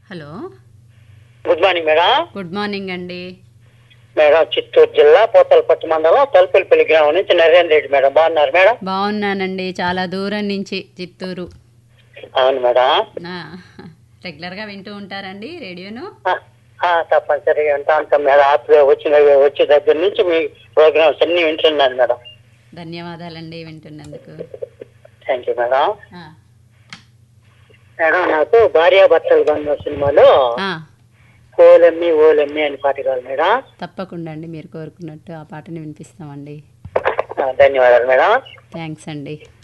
hello good morning madam good morning అండి madam Chittoor జిల్లా పోతలపట్టు మండలం తలుపులపల్లి గ్రామం నుంచి నరేంద్ర రెడ్డి మేడం బాగున్నారు మేడం బాగున్నానండి చాలా దూరం నుంచి చిత్తూరు అవును మేడం నా రెగ్యులర్గా వింటూ ఉంటారండి రేడియోను ఆ, ఆ, తప్పనిసరిగా అంటా ఉంటాం మేడం ఆత్మీయ వచ్చిన వచ్చే దగ్గర నుంచి మీ ప్రోగ్రామ్స్ అన్ని వింటున్నాను మేడం ధన్యవాదాలండి వింటున్నందుకు థ్యాంక్ యూ మేడం ఆ, మేడం నాకు భార్యాభర్తలు బంధం సినిమాలో ఆ, ఓలమ్మి ఓలమ్మి అని పాట కావాలి మేడం తప్పకుండా అండి మీరు కోరుకున్నట్టు ఆ పాటని వినిపిస్తామండి ఆ, ధన్యవాదాలు మేడం థ్యాంక్స్ అండి